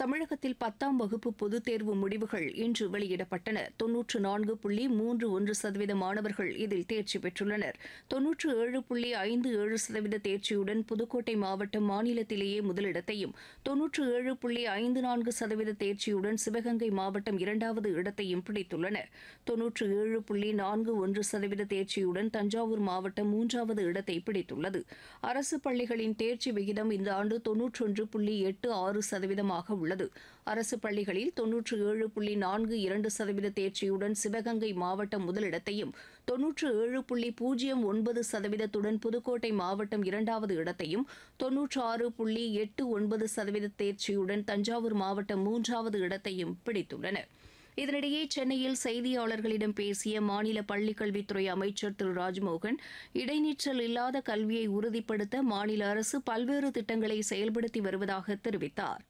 தமிழகத்தில் பத்தாம் வகுப்பு பொதுத் தேர்வு முடிவுகள் இன்று வெளியிடப்பட்டன தொன்னூற்று நான்கு புள்ளி மூன்று ஒன்று சதவீத மாணவர்கள் இதில் தேர்ச்சி பெற்றுள்ளனர் தொன்னூற்று ஏழு புள்ளி ஐந்து ஏழு சதவீத தேர்ச்சியுடன் புதுக்கோட்டை மாவட்டம் மாநிலத்திலேயே முதலிடத்தையும் தொன்னூற்று ஏழு புள்ளி ஐந்து நான்கு சதவீத தேர்ச்சியுடன் சிவகங்கை மாவட்டம் இரண்டாவது இடத்தையும் பிடித்துள்ளன தொன்னூற்று ஏழு புள்ளி நான்கு ஒன்று சதவீத தேர்ச்சியுடன் தஞ்சாவூர் மாவட்டம் மூன்றாவது இடத்தை பிடித்துள்ளது அரசு பள்ளிகளின் தேர்ச்சி விகிதம் இந்த ஆண்டு தொன்னூற்றொன்று புள்ளி எட்டு ஆறு சதவீதமாக உள்ளது அரசு பள்ளிகளில் தொன்னூற்று ஏழு புள்ளி நான்கு இரண்டு சதவீத தேர்ச்சியுடன் சிவகங்கை மாவட்டம் முதலிடத்தையும் தொன்னூற்று ஏழு புள்ளி பூஜ்ஜியம் ஒன்பது சதவீதத்துடன் புதுக்கோட்டை மாவட்டம் இரண்டாவது இடத்தையும் தொன்னூற்று ஆறு புள்ளி எட்டு ஒன்பது சதவீத தேர்ச்சியுடன் தஞ்சாவூர் மாவட்டம் மூன்றாவது இடத்தையும் பிடித்துள்ளன இதனிடையே சென்னையில் செய்தியாளர்களிடம் பேசிய மாநில பள்ளிக்கல்வித்துறை அமைச்சர் திரு ராஜ்மோகன் இடைநிற்றல் இல்லாத கல்வியை உறுதிப்படுத்த மாநில அரசு பல்வேறு திட்டங்களை செயல்படுத்தி வருவதாக தெரிவித்தார்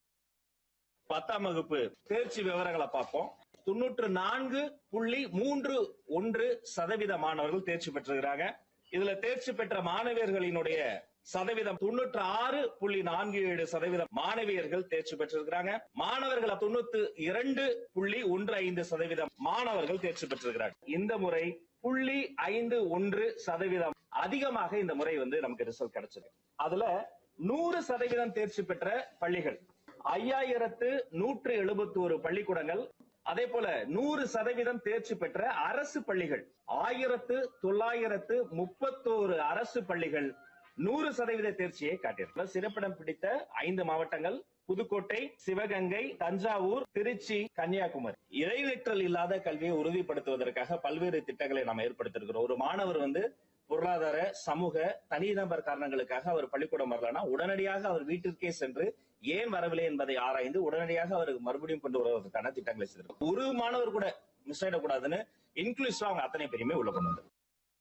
பத்தாம் வகுப்பு தேர்ச்சி விவரங்களை பார்ப்போம் தொண்ணூற்று நான்கு புள்ளி மூன்று ஒன்று சதவீத மாணவர்கள் தேர்ச்சி பெற்றிருக்கிறாங்க இதுல தேர்ச்சி பெற்ற மாணவியர்களினுடைய சதவீதம் தொண்ணூற்று ஆறு புள்ளி நான்கு ஏழு சதவீதம் மாணவியர்கள் தேர்ச்சி பெற்றிருக்கிறாங்க மாணவர்கள் தொண்ணூத்து இரண்டு புள்ளி ஒன்று ஐந்து சதவீதம் மாணவர்கள் தேர்ச்சி பெற்றிருக்கிறாங்க இந்த முறை புள்ளி ஐந்து ஒன்று சதவீதம் அதிகமாக இந்த முறை வந்து நமக்கு ரிசல்ட் கிடைச்சது அதுல நூறு சதவீதம் தேர்ச்சி பெற்ற பள்ளிகள் ஐயாயிரத்து நூற்று எழுபத்தி ஒரு பள்ளிக்கூடங்கள் அதே போல நூறு சதவீதம் தேர்ச்சி பெற்ற அரசு பள்ளிகள் ஆயிரத்து தொள்ளாயிரத்து முப்பத்தோரு அரசு பள்ளிகள் நூறு சதவீத தேர்ச்சியை காட்டியிருக்கிறார் சிறப்பிடம் பிடித்த ஐந்து மாவட்டங்கள் புதுக்கோட்டை சிவகங்கை தஞ்சாவூர் திருச்சி கன்னியாகுமரி இடைநிற்றல் இல்லாத கல்வியை உறுதிப்படுத்துவதற்காக பல்வேறு திட்டங்களை நாம் ஏற்படுத்தியிருக்கிறோம் ஒரு மாணவர் வந்து பொருளாதார சமூக தனிநபர் காரணங்களுக்காக அவர் பள்ளிக்கூடம் வரலன்னா உடனடியாக அவர் வீட்டிற்கே சென்று ஏன் வரவில்லை என்பதை ஆராய்ந்து உடனடியாக அவருக்கு மறுபடியும் கொண்டு வருவதற்கான திட்டங்களை செய்திருக்கும் ஒரு மாணவர் கூட மிஸ் ஆயிடக்கூடாதுன்னு இன்க்ளூசிவா அவங்க அத்தனை பேருமே உள்ள கொண்டு வந்தார்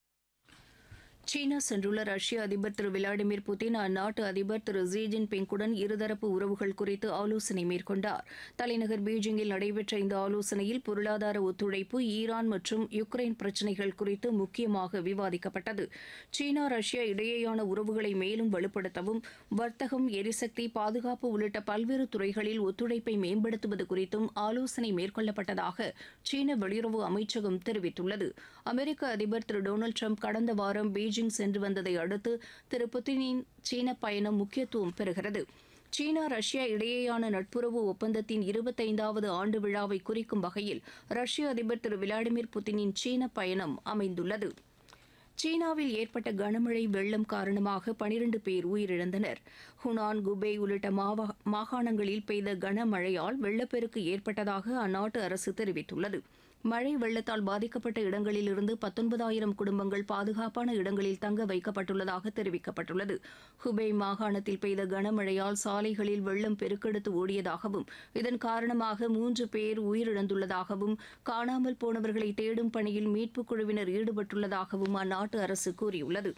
சீனா சென்றுள்ள ரஷ்ய அதிபர் திரு விளாடிமிர் புதின் அந்நாட்டு அதிபர் திரு ஜி ஜின்பிங்குடன் இருதரப்பு உறவுகள் குறித்து ஆலோசனை மேற்கொண்டார் தலைநகர் பீஜிங்கில் நடைபெற்ற இந்த ஆலோசனையில் பொருளாதார ஒத்துழைப்பு ஈரான் மற்றும் யுக்ரைன் பிரச்சினைகள் குறித்து முக்கியமாக விவாதிக்கப்பட்டது சீனா ரஷ்யா இடையேயான உறவுகளை மேலும் வலுப்படுத்தவும் வர்த்தகம் எரிசக்தி பாதுகாப்பு உள்ளிட்ட பல்வேறு துறைகளில் ஒத்துழைப்பை மேம்படுத்துவது குறித்தும் ஆலோசனை மேற்கொள்ளப்பட்டதாக சீன வெளியுறவு அமைச்சகம் தெரிவித்துள்ளது அமெரிக்க அதிபர் திரு டொனால்டு ட்ரம்ப் கடந்த வாரம் பீஜிங் சென்று வந்ததை அடுத்து திரு புதினின் சீன பயணம் முக்கியத்துவம் பெறுகிறது சீனா ரஷ்யா இடையேயான நட்புறவு ஒப்பந்தத்தின் இருபத்தைந்தாவது ஆண்டு விழாவை குறிக்கும் வகையில் ரஷ்ய அதிபர் திரு விளாடிமிர் புதினின் சீன பயணம் அமைந்துள்ளது சீனாவில் ஏற்பட்ட கனமழை வெள்ளம் காரணமாக பனிரண்டு பேர் உயிரிழந்தனர் ஹுனான் குபே உள்ளிட்ட மாவா மாகாணங்களில் பெய்த கனமழையால் வெள்ளப்பெருக்கு ஏற்பட்டதாக அந்நாட்டு அரசு தெரிவித்துள்ளது மழை வெள்ளத்தால் பாதிக்கப்பட்ட இடங்களிலிருந்து பத்தொன்பதாயிரம் குடும்பங்கள் பாதுகாப்பான இடங்களில் தங்க வைக்கப்பட்டுள்ளதாக தெரிவிக்கப்பட்டுள்ளது ஹுபை மாகாணத்தில் பெய்த கனமழையால் சாலைகளில் வெள்ளம் பெருக்கெடுத்து ஓடியதாகவும் இதன் காரணமாக மூன்று பேர் உயிரிழந்துள்ளதாகவும் காணாமல் போனவர்களை தேடும் பணியில் மீட்புக் குழுவினர் ஈடுபட்டுள்ளதாகவும் அந்நாட்டு அரசு கூறியுள்ளது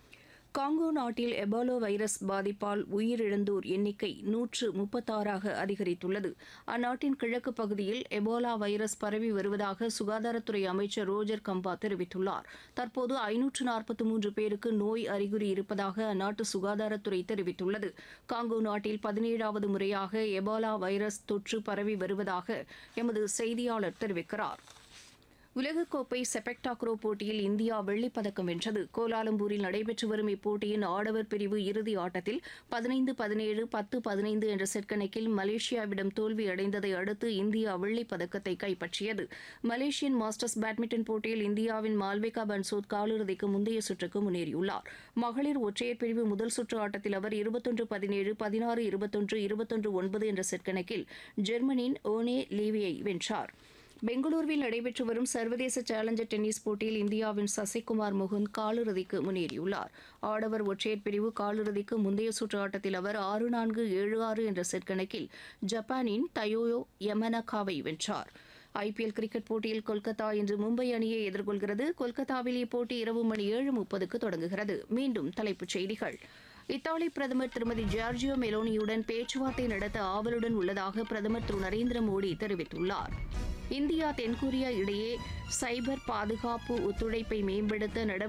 காங்கோ நாட்டில் எபோலோ வைரஸ் பாதிப்பால் உயிரிழந்தோர் எண்ணிக்கை நூற்று முப்பத்தாறாக அதிகரித்துள்ளது அந்நாட்டின் கிழக்கு பகுதியில் எபோலா வைரஸ் பரவி வருவதாக சுகாதாரத்துறை அமைச்சர் ரோஜர் கம்பா தெரிவித்துள்ளார் தற்போது ஐநூற்று நாற்பத்தி மூன்று பேருக்கு நோய் அறிகுறி இருப்பதாக அந்நாட்டு சுகாதாரத்துறை தெரிவித்துள்ளது காங்கோ நாட்டில் பதினேழாவது முறையாக எபோலா வைரஸ் தொற்று பரவி வருவதாக எமது செய்தியாளர் தெரிவிக்கிறார் உலகக்கோப்பை செபக் டாக்ரோ போட்டியில் இந்தியா வெள்ளிப் பதக்கம் வென்றது கோலாலம்பூரில் நடைபெற்று வரும் இப்போட்டியின் ஆடவர் பிரிவு இறுதி ஆட்டத்தில் பதினைந்து பதினேழு பத்து பதினைந்து என்ற செட் கணக்கில் மலேசியாவிடம் தோல்வி அடைந்ததை அடுத்து இந்தியா வெள்ளிப் பதக்கத்தை கைப்பற்றியது மலேசியன் மாஸ்டர்ஸ் பேட்மிண்டன் போட்டியில் இந்தியாவின் மால்விகா பன்சோத் காலிறுதிக்கு முந்தைய சுற்றுக்கு முன்னேறியுள்ளார் மகளிர் ஒற்றையர் பிரிவு முதல் சுற்று ஆட்டத்தில் அவர் இருபத்தொன்று பதினேழு பதினாறு இருபத்தொன்று இருபத்தொன்று ஒன்பது என்ற செட் கணக்கில் ஜெர்மனியின் ஓனே லீவியை வென்றார் பெங்களூருவில் நடைபெற்று வரும் சர்வதேச சேலஞ்சர் டென்னிஸ் போட்டியில் இந்தியாவின் சசிகுமார் முகுந்த் காலிறுதிக்கு முன்னேறியுள்ளார் ஆடவர் ஒற்றையர் பிரிவு காலிறுதிக்கு முந்தைய சுற்று ஆட்டத்தில் அவர் ஆறு நான்கு ஏழு ஆறு என்ற செட் கணக்கில் ஜப்பானின் தயோயோ யமனகாவை வென்றார் ஐபிஎல் கிரிக்கெட் போட்டியில் கொல்கத்தா இன்று மும்பை அணியை எதிர்கொள்கிறது கொல்கத்தாவில் இப்போட்டி இரவு மணி ஏழு முப்பதுக்கு தொடங்குகிறது மீண்டும் தலைப்புச் செய்திகள் இத்தாலி பிரதமர் திருமதி ஜார்ஜியோ மெலோனியுடன் பேச்சுவார்த்தை நடத்த ஆவலுடன் உள்ளதாக பிரதமர் திரு நரேந்திர மோடி தெரிவித்துள்ளார் இந்தியா தென்கொரியா இடையே சைபர் பாதுகாப்பு ஒத்துழைப்பை மேம்படுத்த நடவடிக்கை